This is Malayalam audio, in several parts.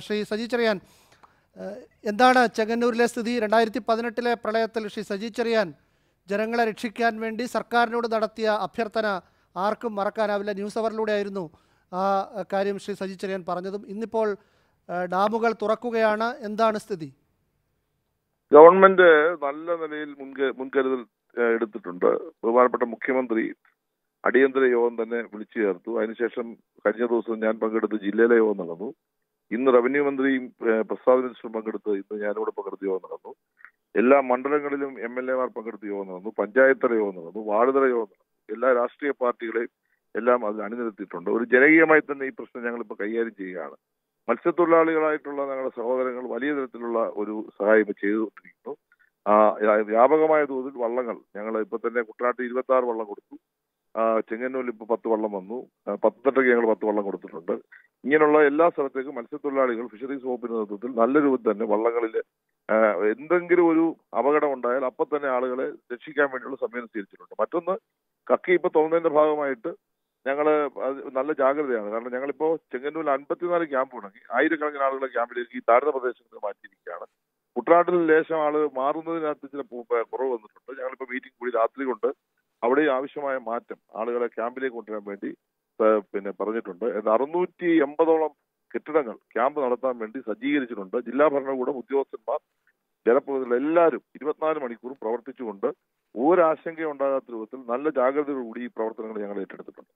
ശ്രീ സജി ചെറിയാൻ ഏഹ്, എന്താണ് ചെങ്ങന്നൂരിലെ സ്ഥിതി രണ്ടായിരത്തി പതിനെട്ടിലെ പ്രളയത്തിൽ ശ്രീ സജി ചെറിയാൻ ജനങ്ങളെ രക്ഷിക്കാൻ വേണ്ടി സർക്കാരിനോട് നടത്തിയ അഭ്യർത്ഥന ആർക്കും മറക്കാനാവില്ല ന്യൂസ് അവറിലൂടെ ആയിരുന്നു ആ അഹ്, കാര്യം ശ്രീ സജി ചെറിയാൻ പറഞ്ഞതും ഇന്നിപ്പോൾ ഏഹ്, ഡാമുകൾ തുറക്കുകയാണ് എന്താണ് സ്ഥിതി ഗവൺമെന്റ് നല്ല നിലയിൽ മുൻക മുൻകരുതൽ ഏഹ്, എടുത്തിട്ടുണ്ട് ബഹുമാനപ്പെട്ട മുഖ്യമന്ത്രി അടിയന്തര യോഗം തന്നെ വിളിച്ചു ചേർത്തു അതിനുശേഷം കഴിഞ്ഞ ദിവസം ഞാൻ പങ്കെടുത്ത് ജില്ലയിലെ യോഗം നടന്നു ഇന്ന് റവന്യൂ മന്ത്രിയും ഏഹ്, പ്രസാദ് മിനിസ്റ്ററും പങ്കെടുത്ത് ഇന്ന് ഞാനിവിടെ പങ്കെടുത്ത യോഗം നടന്നു എല്ലാ മണ്ഡലങ്ങളിലും എം എൽ എമാർ പങ്കെടുത്ത യോഗം നടന്നു പഞ്ചായത്ത് തല യോഗം നടന്നു വാർഡ് തല യോഗം നടന്നു എല്ലാ രാഷ്ട്രീയ പാർട്ടികളെയും എല്ലാം അതിൽ അണിനിരത്തിയിട്ടുണ്ട് ഒരു ജനകീയമായി തന്നെ ഈ പ്രശ്നം ഞങ്ങൾ ഇപ്പോൾ കൈകാര്യം ചെയ്യുകയാണ് മത്സ്യത്തൊഴിലാളികളായിട്ടുള്ള ഞങ്ങളുടെ സഹോദരങ്ങൾ വലിയ തരത്തിലുള്ള ഒരു സഹായം ഇപ്പൊ ചെയ്തുകൊണ്ടിരിക്കുന്നു ആ, വ്യാ- വ്യാപകമായ തോതിൽ വള്ളങ്ങൾ ഞങ്ങൾ ഇപ്പൊ തന്നെ കുട്ടനാട്ടിൽ ഇരുപത്തി ആറ് വള്ളം കൊടുത്തു ആ, ചെങ്ങന്നൂരിൽ ഇപ്പൊ പത്ത് വള്ളം വന്നു ആ, പത്തനംതിട്ടയ്ക്ക് ഞങ്ങൾ പത്ത് വള്ളം കൊടുത്തിട്ടുണ്ട് ഇങ്ങനെയുള്ള എല്ലാ സ്ഥലത്തേക്കും മത്സ്യത്തൊഴിലാളികൾ ഫിഷറീസ് വകുപ്പിന്റെ നേതൃത്വത്തിൽ നല്ല രൂപത്തിൽ തന്നെ വള്ളങ്ങളിൽ ആ, എന്തെങ്കിലും ഒരു അപകടം ഉണ്ടായാൽ അപ്പൊ തന്നെ ആളുകളെ രക്ഷിക്കാൻ വേണ്ടിയുള്ള സമയം സ്വീകരിച്ചിട്ടുണ്ട് മറ്റൊന്ന് കക്കി ഇപ്പൊ തുറന്നതിന്റെ ഭാഗമായിട്ട് ഞങ്ങള് അത് നല്ല ജാഗ്രതയാണ് കാരണം ഞങ്ങളിപ്പോ ചെങ്ങന്നൂരിൽ അൻപത്തിനാല് ക്യാമ്പ് തുടങ്ങി ആയിരക്കണക്കിന് ആളുകളെ ക്യാമ്പിലേക്ക് ഈ താഴ്ന്ന പ്രദേശങ്ങളിൽ മാറ്റിയിരിക്കുകയാണ് കുട്ടനാട്ടിൽ ലേശം ആള് മാറുന്നതിനകത്ത് ചില പു- പ- കുറവ് വന്നിട്ടുണ്ട് ഞങ്ങളിപ്പോ മീറ്റിംഗ് കൂടി രാത്രി കൊണ്ട് അവിടെ ആവശ്യമായ മാറ്റം ആളുകളെ ക്യാമ്പിലേക്ക് കൊണ്ടുവരാൻ വേണ്ടി പ- പിന്നെ പറഞ്ഞിട്ടുണ്ട് അറുന്നൂറ്റി എൺപതോളം കെട്ടിടങ്ങൾ ക്യാമ്പ് നടത്താൻ വേണ്ടി സജ്ജീകരിച്ചിട്ടുണ്ട് ജില്ലാ ഭരണകൂടം ഉദ്യോഗസ്ഥന്മാർ ജനപ്രതിനിധികൾ എല്ലാവരും ഇരുപത്തിനാല് മണിക്കൂറും പ്രവർത്തിച്ചുകൊണ്ട് ഒരാശങ്കയും ഉണ്ടാകാത്ത രൂപത്തിൽ നല്ല ജാഗ്രതയോടുകൂടി ഈ പ്രവർത്തനങ്ങൾ ഞങ്ങൾ ഏറ്റെടുത്തിട്ടുണ്ട്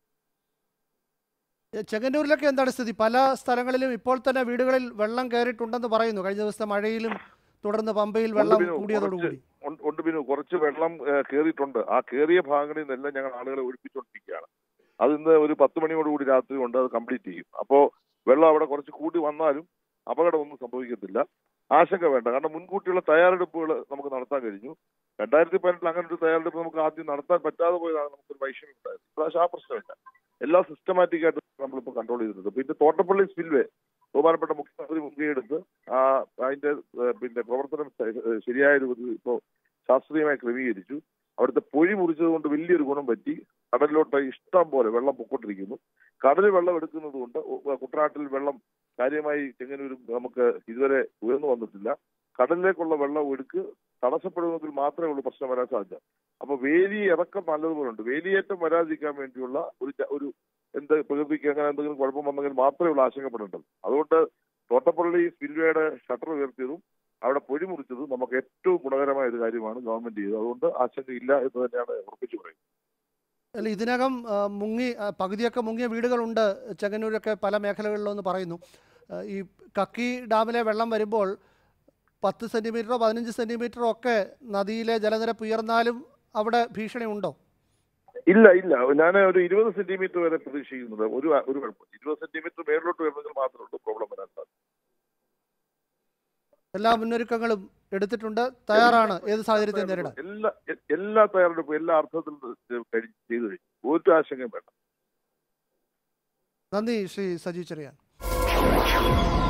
ഏ, ചെങ്ങന്നൂരിലൊക്കെ എന്താണ് സ്ഥിതി പല സ്ഥലങ്ങളിലും ഇപ്പോൾ തന്നെ വീടുകളിൽ വെള്ളം കയറിയിട്ടുണ്ടെന്ന് പറയുന്നു കഴിഞ്ഞ ദിവസത്തെ മഴയിലും തുടർന്ന് പമ്പയിൽ വെള്ളം ബിനു, കൂടിയതോടുകൂടി ഉണ്ട് ഉണ്ട് ബിനു കുറച്ച് വെള്ളം ഏഹ്, കേറിയിട്ടുണ്ട് ആ കേറിയ ഭാഗങ്ങളിൽ നിന്നെല്ലാം ഞങ്ങൾ ആളുകളെ ഒഴിപ്പിച്ചുകൊണ്ടിരിക്കുകയാണ് അത് ഇന്ന് ഒരു പത്ത് മണിയോടുകൂടി രാത്രി കൊണ്ട് അത് കംപ്ലീറ്റ് ചെയ്യും അപ്പോ വെള്ളം അവിടെ കുറച്ച് കൂടി വന്നാലും അപകടമൊന്നും സംഭവിക്കത്തില്ല ആശങ്ക വേണ്ട കാരണം മുൻകൂട്ടിയുള്ള തയ്യാറെടുപ്പുകൾ നമുക്ക് നടത്താൻ കഴിഞ്ഞു രണ്ടായിരത്തി പതിനെട്ടിൽ അങ്ങനെ ഒരു തയ്യാറെടുപ്പ് നമുക്ക് ആദ്യം നടത്താൻ പറ്റാതെ പോയതാണ് നമുക്കൊരു വൈഷമ്യം ഉണ്ടായത് ഇപ്രാവശ്യം ആ പ്രശ്നമില്ല എല്ലാം സിസ്റ്റമാറ്റിക് ആയിട്ട് നമ്മളിപ്പോൾ കൺട്രോൾ ചെയ്തിട്ടുണ്ട് പിന്നെ തോട്ടപ്പള്ളി സ്പിൽവേ ബഹുമാനപ്പെട്ട മുഖ്യമന്ത്രി മുൻകൈയെടുത്ത് ആ അതിന്റെ ഏഹ്, പിന്നെ പ്രവർത്തനം ശ- ഏഹ് ശരിയായ രൂപത്തിൽ ഇപ്പോ ശാസ്ത്രീയമായി ക്രമീകരിച്ചു അവിടുത്തെ പൊഴി മുറിച്ചത് കൊണ്ട് വലിയൊരു ഗുണം പറ്റി കടലിലോട്ട് ഇഷ്ടം പോലെ വെള്ളം പൊക്കോണ്ടിരിക്കുന്നു കടലിൽ വെള്ളം എടുക്കുന്നത് കൊണ്ട് ഉ- കുട്ടനാട്ടിൽ വെള്ളം കാര്യമായി ചെങ്ങന്നൂരും നമുക്ക് ഇതുവരെ ഉയർന്നു വന്നിട്ടില്ല കടലിലേക്കുള്ള വെള്ളം ഒഴുക്ക് തടസ്സപ്പെടുന്നതിൽ മാത്രമേ ഉള്ളൂ പ്രശ്നം വരാൻ സാധ്യത അപ്പൊ വേലി ഇറക്കം നല്ലതുപോലെ ഉണ്ട് വേലിയേറ്റം വരാതിരിക്കാൻ വേണ്ടിയുള്ള ഒരു ജ- ഒരു എന്ത് പ്രകൃതിക്ക് അങ്ങനെ എന്തെങ്കിലും കുഴപ്പം വന്നെങ്കിൽ മാത്രമേ ഉള്ളൂ ആശങ്കപ്പെടേണ്ടത് അതുകൊണ്ട് തോട്ടപ്പള്ളി സ്പിൽവേയുടെ ഷട്ടർ ഉയർത്തിയതും അവിടെ പൊഴി മുറിച്ചതും നമുക്ക് ഏറ്റവും ഗുണകരമായ ഒരു കാര്യമാണ് ഗവൺമെന്റ് ചെയ്തത് അതുകൊണ്ട് ആശങ്കയില്ല എന്ന് തന്നെയാണ് ഉറപ്പിച്ചു പറയുന്നത് അല്ല ഇതിനകം ആ, മുങ്ങി ആ, പകുതിയൊക്കെ മുങ്ങിയ വീടുകളുണ്ട് ചെങ്ങന്നൂരൊക്കെ പല മേഖലകളിലെന്ന് പറയുന്നു ആ, ഈ കക്കി ഡാമിലെ വെള്ളം വരുമ്പോൾ പത്ത് സെൻറ്റിമീറ്ററോ പതിനഞ്ച് സെൻറ്റിമീറ്ററോ ഒക്കെ നദിയിലെ ജലനിരപ്പ് ഉയർന്നാലും അവിടെ ഭീഷണി ഉണ്ടോ ഇല്ല ഇല്ല ഞാൻ ഒരു ഇരുപത് സെന്റിമീറ്റർ വരെ പ്രതീക്ഷിക്കുന്നുണ്ട് ഒരു ഒരു കുഴപ്പം ഇരുപത് സെന്റിമീറ്റർ മേളിലോട്ട് വരുന്നെങ്കിൽ മാത്രമേ ഉള്ളൂ പ്രോബ്ലം വരാൻ സാധ്യത എല്ലാ മുന്നൊരുക്കങ്ങളും എടുത്തിട്ടുണ്ട് തയ്യാറാണ് ഏത് സാഹചര്യത്തെ നേരിടാൻ എല്ലാ എ- എല്ലാ തയ്യാറെടുപ്പും എല്ലാ അർത്ഥത്തിലും കഴി- ചെയ്തു കഴിഞ്ഞു ഒരു ആശങ്കയും വേണ്ട നന്ദി ശ്രീ സജി ചെറിയാൻ